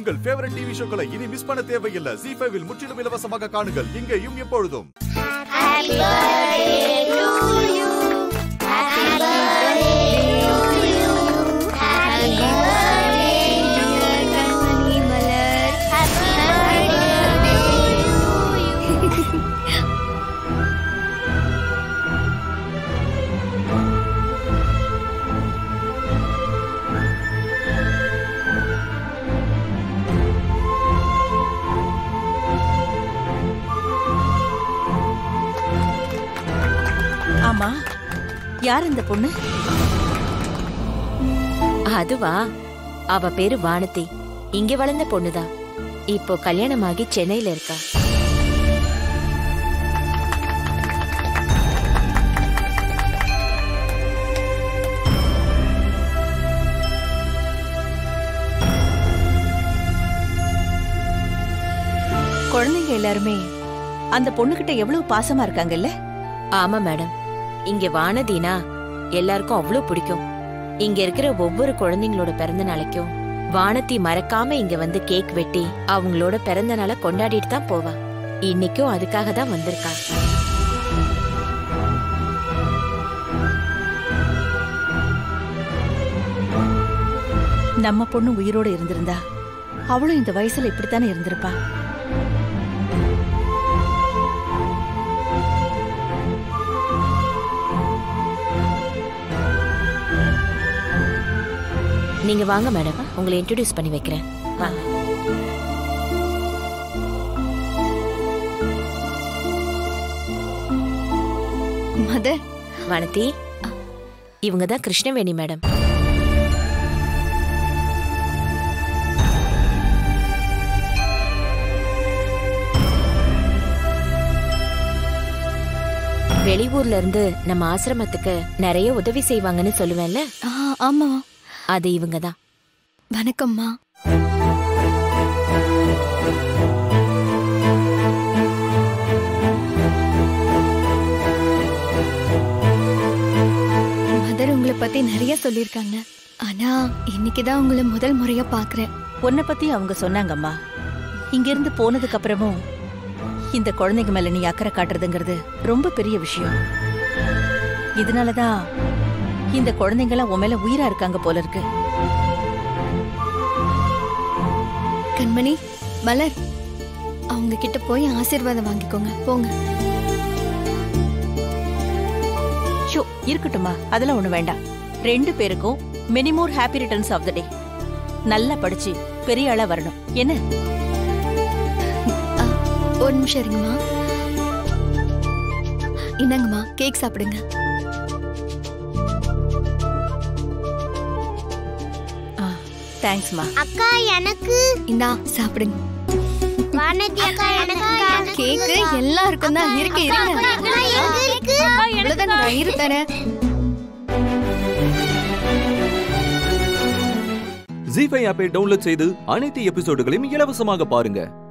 உங்கள் favourite TV ஷோக்களை இனி miss பண்ண தேவையில்லை ஜி ஃபைவில் முற்றிலும் இலவசமாக காணுங்கள் இங்கேயும் எப்பொழுதும் Happy birthday to you. Happy birthday to you. Happy birthday, dear கண்மணி மலர். Happy birthday to you. ஆமா யார் இந்த பொண்ணு அதுவா அவ பேரு வானதி இங்க வளர்ந்த பொண்ணுதான் இப்போ கல்யாணமாகி சென்னையில இருக்கா குழந்தைங்க எல்லாருமே அந்த பொண்ணுகிட்ட எவ்வளவு பாசமா இருக்காங்கல்ல ஆமா மேடம் இங்க வானதினா எல்லாருக்கும் அவ்வளவு பிடிக்கும் இங்க இருக்கிற ஒவ்வொரு குழந்தைங்களோட பிறந்த நாளைக்கும் வானதி மறக்காம இங்க வந்து கேக் வெட்டி அவங்களோட பிறந்த நாளை கொண்டாடிட்டு தான் போவா இன்னைக்கும் அதுக்காக தான் வந்திருக்கா நம்ம பொண்ணு உயிரோட இருந்திருந்தா அவளும் இந்த வயசுல இப்படித்தானே இருந்திருப்பா நீங்க வாங்க மேடம் உங்களை இன்ட்ரோடியூஸ் பண்ணி வைக்கிறேன் வாங்க மதர் வானதி இவங்க தான் கிருஷ்ணவேணி மேடம் வெளியூர்ல இருந்து நம்ம ஆசிரமத்துக்கு நிறைய உதவி செய்வாங்கன்னு சொல்லுவேன்ல ஆ, ஆமா அது இவங்க தான் வணக்கம்மா மதர் உங்களை பத்தி நிறைய சொல்லிருக்காங்க ஆனா இன்னைக்குதான் உங்களை முதல் முறையா பாக்குறேன் உன்னை பத்தி அவங்க சொன்னாங்கம்மா இங்க இருந்து போனதுக்கு அப்புறமும் இந்த குழந்தைங்க மேல நீ அக்கறை காட்டுறதுங்கிறது ரொம்ப பெரிய விஷயம் இதனாலதான் இந்த குழந்தைங்களாம் உன் மேல உயிரா இருக்காங்க போல இருக்கு கண்மணி மலர் அவங்க கிட்ட போய் ஆசீர்வாதம் வாங்கிக்கோங்க போங்க ஷோ இருக்கட்டும்மா அதெல்லாம் ஒண்ணு வேண்டாம் ரெண்டு பேருக்கும் many more happy returns of the day நல்லா படிச்சு பெரிய ஆளா வரணும் என்ன ஆ, ஒரு நிமிஷம் இருங்கம்மா இந்தாங்கம்மா கேக் சாப்பிடுங்க தேங்க்ஸ்மா அக்கா எனக்கு இந்தா சாப்பிடுங்க வானதி அக்கா எனக்கு கேக்கு எல்லாருக்கும் தான் இருக்கு இருங்க எங்க இருக்கு இவ்வளவுதான் நான் இரு தரேன் ஜி ஃபைவ் ஆப்பை டவுன்லோட் செய்து அனைத்து எபிசோடுகளையும் இலவசமாக பாருங்க